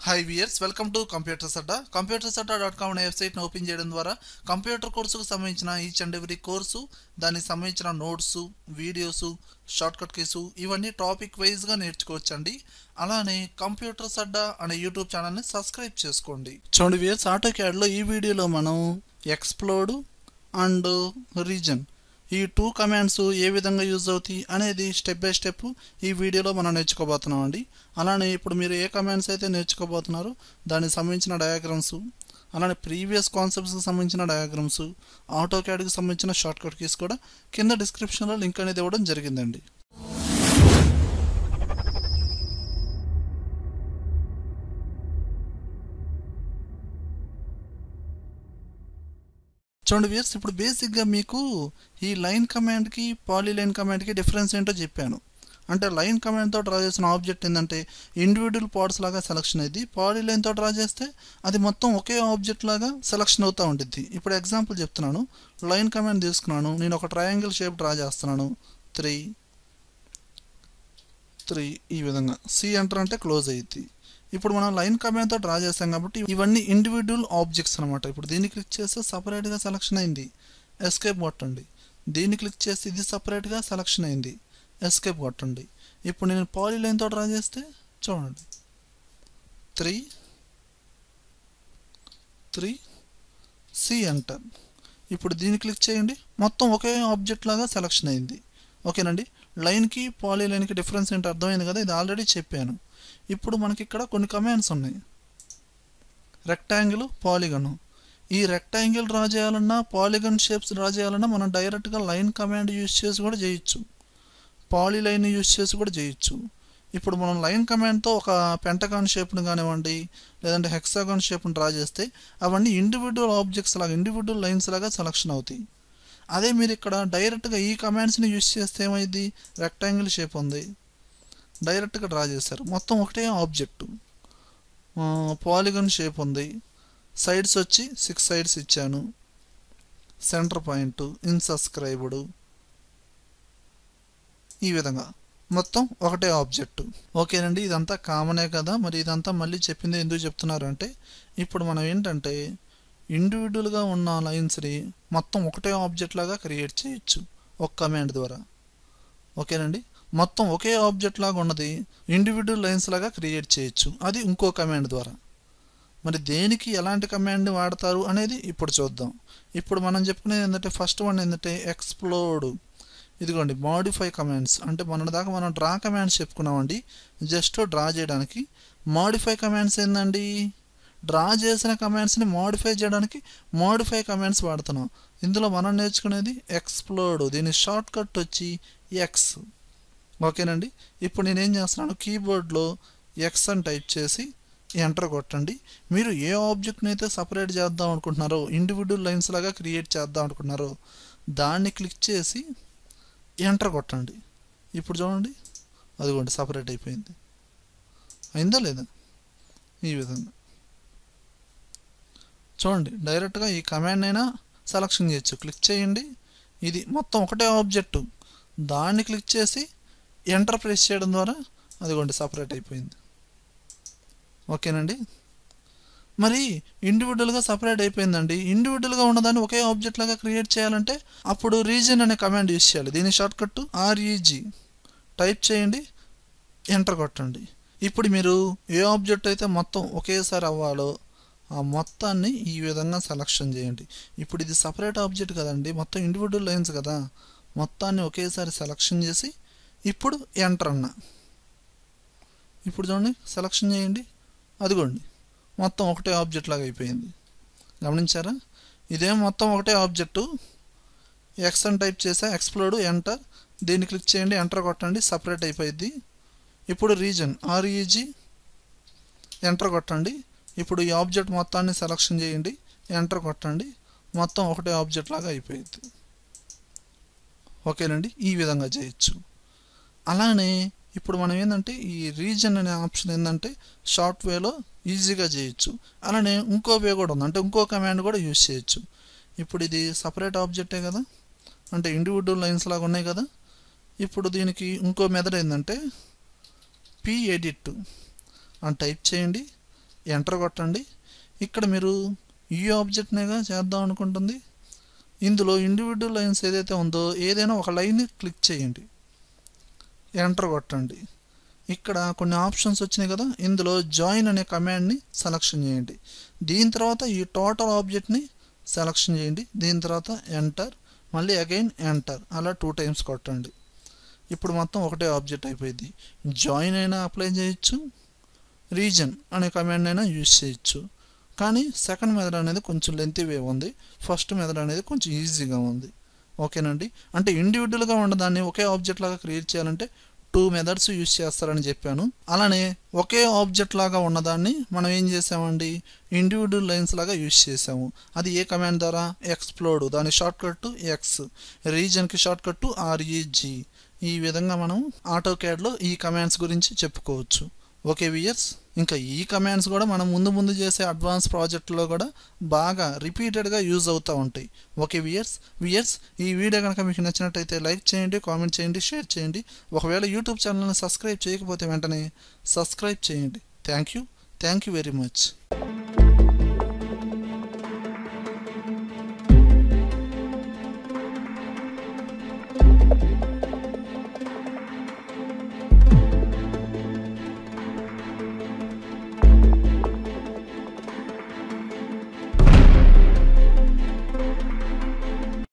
high viewers welcome to computer Sadda computer Sadda dot com అనే వెబ్సైట్ని open చేయడం ద్వారా కంప్యూటర్ కోర్సుకు సంబంధించిన ఈచ్ అండ్ ఎవ్రీ కోర్సు దానికి సంబంధించిన నోట్స్ వీడియోస్ షార్ట్కట్ కీసు ఇవన్నీ టాపిక్ వైజ్గా నేర్చుకోవచ్చండి అలానే కంప్యూటర్ సడ్డా అనే యూట్యూబ్ ఛానల్ని సబ్స్క్రైబ్ చేసుకోండి చూడండి వియర్స్ ఆటో క్యాడ్లో ఈ వీడియోలో మనం ఎక్స్ప్లోడ్ అండ్ రీజన్ ఈ టూ కమాండ్స్ ఏ విధంగా యూజ్ అవుతాయి అనేది స్టెప్ బై స్టెప్ ఈ వీడియోలో మనం నేర్చుకోబోతున్నాం అండి అలానే ఇప్పుడు మీరు ఏ కమాండ్స్ అయితే నేర్చుకోబోతున్నారో దానికి సంబంధించిన డయాగ్రామ్స్ అలానే ప్రీవియస్ కాన్సెప్ట్స్కి సంబంధించిన డయాగ్రామ్స్ ఆటో క్యాడ్కి సంబంధించిన షార్ట్ కట్ కీస్ కూడా కింద డిస్క్రిప్షన్లో లింక్ అనేది ఇవ్వడం జరిగిందండి చూడండి వ్యూర్స్ ఇప్పుడు బేసిక్గా మీకు ఈ లైన్ కమాండ్కి పాలీ లైన్ కమాండ్కి డిఫరెన్స్ ఏంటో చెప్పాను అంటే లైన్ కమాండ్తో డ్రా చేసిన ఆబ్జెక్ట్ ఏంటంటే ఇండివిజువల్ పార్ట్స్ లాగా సెలక్షన్ అయింది పాలీ లైన్తో డ్రా చేస్తే అది మొత్తం ఒకే ఆబ్జెక్ట్ లాగా సెలక్షన్ అవుతూ ఉంటుంది ఇప్పుడు ఎగ్జాంపుల్ చెప్తున్నాను లైన్ కమాండ్ తీసుకున్నాను నేను ఒక ట్రయాంగిల్ షేప్ డ్రా చేస్తున్నాను త్రీ త్రీ ఈ విధంగా సి ఎంటర్ అంటే క్లోజ్ అయ్యింది ఇప్పుడు మనం లైన్ కమాండ్తో డ్రా చేస్తాం కాబట్టి ఇవన్నీ ఇండివిజువల్ ఆబ్జెక్ట్స్ అనమాట ఇప్పుడు దీన్ని క్లిక్ చేస్తే సపరేట్గా సెలక్షన్ అయింది ఎస్కేప్ కొట్టండి దీన్ని క్లిక్ చేస్తే ఇది సపరేట్గా సెలక్షన్ అయింది ఎస్కేప్ కొట్టండి ఇప్పుడు నేను పాలీ లైన్తో డ్రా చేస్తే చూడండి త్రీ త్రీ సి ఎంటర్ ఇప్పుడు దీన్ని క్లిక్ చేయండి మొత్తం ఒకే ఆబ్జెక్ట్ లాగా సెలక్షన్ అయింది ఓకేనండి లైన్కి పాలీ లైన్కి డిఫరెన్స్ ఏంటో అర్థమైంది కదా ఇది ఆల్రెడీ చెప్పాను ఇప్పుడు మనకి ఇక్కడ కొన్ని కమాండ్స్ ఉన్నాయి రెక్టాంగిల్ పాలిగన్ ఈ రెక్టాంగిల్ డ్రా చేయాలన్నా పాలిగన్ షేప్స్ డ్రా చేయాలన్నా మనం డైరెక్ట్గా లైన్ కమాండ్ యూజ్ చేసి కూడా చేయొచ్చు పాలీ లైన్ యూజ్ చేసి కూడా చేయొచ్చు ఇప్పుడు మనం లైన్ కమాండ్తో ఒక పెంటగాన్ షేప్ని కానివ్వండి లేదంటే హెక్సాగాన్ షేప్ని డ్రా చేస్తే అవన్నీ ఇండివిజువల్ ఆబ్జెక్ట్స్ లాగా ఇండివిజువల్ లైన్స్ లాగా సెలక్షన్ అవుతాయి అదే మీరు ఇక్కడ డైరెక్ట్గా ఈ కమాండ్స్ని యూజ్ చేస్తే ఏమైంది రెక్టాంగిల్ షేప్ ఉంది డైరెక్ట్గా డ్రా చేశారు మొత్తం ఒకటే ఆబ్జెక్ట్ పాలిగన్ షేప్ ఉంది సైడ్స్ వచ్చి సిక్స్ సైడ్స్ ఇచ్చాను సెంటర్ పాయింట్ ఇన్సబ్స్క్రైబ్డ్ ఈ విధంగా మొత్తం ఒకటే ఆబ్జెక్ట్ ఓకేనండి ఇదంతా కామనే కదా మరి ఇదంతా మళ్ళీ చెప్పింది ఎందుకు చెప్తున్నారు అంటే ఇప్పుడు మనం ఏంటంటే ఇండివిజువల్గా ఉన్న లైన్స్ని మొత్తం ఒకటే ఆబ్జెక్ట్ లాగా క్రియేట్ చేయొచ్చు ఒక కమాండ్ ద్వారా ఓకేనండి మొత్తం ఒకే ఆబ్జెక్ట్ లాగా ఉన్నది ఇండివిజువల్ లైన్స్ లాగా క్రియేట్ చేయొచ్చు అది ఇంకో కమాండ్ ద్వారా మరి దేనికి ఎలాంటి కమాండ్ వాడతారు అనేది ఇప్పుడు చూద్దాం ఇప్పుడు మనం చెప్పుకునేది ఏంటంటే ఫస్ట్ వన్ ఏంటంటే ఎక్స్ప్లోడ్ ఇదిగోండి మాడిఫై కమాండ్స్ అంటే మన దాకా మనం డ్రా కమాండ్స్ చెప్పుకున్నామండి జస్ట్ డ్రా చేయడానికి మాడిఫై కమాండ్స్ ఏందండి డ్రా చేసిన కమాండ్స్ని మాడిఫై చేయడానికి మాడిఫై కమాండ్స్ వాడుతున్నాం ఇందులో మనం నేర్చుకునేది ఎక్స్ప్లోడ్ దీని షార్ట్ కట్ వచ్చి ఎక్స్ ఓకేనండి ఇప్పుడు నేనేం చేస్తున్నాను కీబోర్డ్లో ఎక్స్ అని టైప్ చేసి ఎంటర్ కొట్టండి మీరు ఏ ఆబ్జెక్ట్ని అయితే సపరేట్ చేద్దాం అనుకుంటున్నారో ఇండివిజువల్ లైన్స్ లాగా క్రియేట్ చేద్దాం అనుకుంటున్నారో దాన్ని క్లిక్ చేసి ఎంటర్ కొట్టండి ఇప్పుడు చూడండి అదిగోండి సపరేట్ అయిపోయింది అయిందా లేదా ఈ విధంగా చూడండి డైరెక్ట్గా ఈ కమాండ్ అయినా సెలక్షన్ చేయొచ్చు క్లిక్ చేయండి ఇది మొత్తం ఒకటే ఆబ్జెక్టు దాన్ని క్లిక్ చేసి ఎంటర్ ప్రెస్ చేయడం ద్వారా అదిగోండి సపరేట్ అయిపోయింది ఓకేనండి మరి ఇండివిజువల్గా సపరేట్ అయిపోయిందండి ఇండివిజువల్గా ఉన్నదాన్ని ఒకే ఆబ్జెక్ట్ లాగా క్రియేట్ చేయాలంటే అప్పుడు రీజన్ అనే కమాండ్ యూస్ చేయాలి దీని షార్ట్ కట్ ఆర్ఈజీ టైప్ చేయండి ఎంటర్ కొట్టండి ఇప్పుడు మీరు ఏ ఆబ్జెక్ట్ అయితే మొత్తం ఒకేసారి అవ్వాలో ఆ మొత్తాన్ని ఈ విధంగా సెలక్షన్ చేయండి ఇప్పుడు ఇది సపరేట్ ఆబ్జెక్ట్ కదండి మొత్తం ఇండివిజువల్ లైన్స్ కదా మొత్తాన్ని ఒకేసారి సెలక్షన్ చేసి ఇప్పుడు ఎంటర్ అన్న ఇప్పుడు చూడండి సెలక్షన్ చేయండి అదిగోండి మొత్తం ఒకటే ఆబ్జెక్ట్ లాగా అయిపోయింది గమనించారా ఇదేం మొత్తం ఒకటే ఆబ్జెక్టు ఎక్స్ అని టైప్ చేసా ఎక్స్ప్లోడ్ ఎంటర్ దీన్ని క్లిక్ చేయండి ఎంటర్ కొట్టండి సపరేట్ అయిపోయింది ఇప్పుడు రీజన్ ఆర్ఈజీ ఎంటర్ కొట్టండి ఇప్పుడు ఈ ఆబ్జెక్ట్ మొత్తాన్ని సెలక్షన్ చేయండి ఎంటర్ కొట్టండి మొత్తం ఒకటే ఆబ్జెక్ట్ లాగా అయిపోయింది ఓకేనండి ఈ విధంగా చేయొచ్చు అలానే ఇప్పుడు మనం ఏంటంటే ఈ రీజన్ అనే ఆప్షన్ ఏంటంటే షార్ట్ వేలో ఈజీగా చేయొచ్చు అలానే ఇంకో వే కూడా ఉంది అంటే ఇంకో కమాండ్ కూడా యూజ్ చేయొచ్చు ఇప్పుడు ఇది సపరేట్ ఆబ్జెక్టే కదా అంటే ఇండివిజువల్ లైన్స్ లాగా ఉన్నాయి కదా ఇప్పుడు దీనికి ఇంకో మెథడ్ ఏంటంటే పి ఎడిట్ అని టైప్ చేయండి ఎంటర్ కొట్టండి ఇక్కడ మీరు ఈ ఆబ్జెక్ట్నేగా చేద్దాం అనుకుంటుంది ఇందులో ఇండివిజువల్ లైన్స్ ఏదైతే ఉందో ఏదైనా ఒక లైన్ని క్లిక్ చేయండి ఎంటర్ కొట్టండి ఇక్కడ కొన్ని ఆప్షన్స్ వచ్చినాయి కదా ఇందులో జాయిన్ అనే కమాండ్ని సెలక్షన్ చేయండి దీని తర్వాత ఈ టోటల్ ఆబ్జెక్ట్ని సెలక్షన్ చేయండి దీని తర్వాత ఎంటర్ మళ్ళీ అగైన్ ఎంటర్ అలా టూ టైమ్స్ కొట్టండి ఇప్పుడు మొత్తం ఒకటే ఆబ్జెక్ట్ అయిపోయింది జాయిన్ అయినా అప్లై చేయొచ్చు రీజన్ అనే కమాండ్ అయినా యూజ్ చేయొచ్చు కానీ సెకండ్ మెథడ్ అనేది కొంచెం లెంతీ వే ఉంది ఫస్ట్ మెథడ్ అనేది కొంచెం ఈజీగా ఉంది ఓకేనండి అంటే ఇండివిజువల్గా ఉన్నదాన్ని ఒకే ఆబ్జెక్ట్ లాగా క్రియేట్ చేయాలంటే టూ మెథడ్స్ యూజ్ చేస్తారని చెప్పాను అలానే ఒకే ఆబ్జెక్ట్ లాగా ఉన్నదాన్ని మనం ఏం చేసామండి ఇండివిజువల్ లైన్స్ లాగా యూజ్ చేసాము అది ఏ కమాండ్ ద్వారా ఎక్స్ప్లోడ్ దాని షార్ట్ కట్ ఎక్స్ రీజన్కి షార్ట్ కట్ ఆర్ఈజీ ఈ విధంగా మనం ఆటో క్యాడ్లో ఈ కమాండ్స్ గురించి చెప్పుకోవచ్చు ఓకే వియర్స్ ఇంకా ఈ కమాండ్స్ కూడా మనం ముందు ముందు చేసే అడ్వాన్స్ ప్రాజెక్టులో కూడా బాగా రిపీటెడ్గా యూజ్ అవుతూ ఉంటాయి ఓకే వియర్స్ వియర్స్ ఈ వీడియో కనుక మీకు నచ్చినట్టయితే లైక్ చేయండి కామెంట్ చేయండి షేర్ చేయండి ఒకవేళ యూట్యూబ్ ఛానల్ని సబ్స్క్రైబ్ చేయకపోతే వెంటనే సబ్స్క్రైబ్ చేయండి thank you thank you very much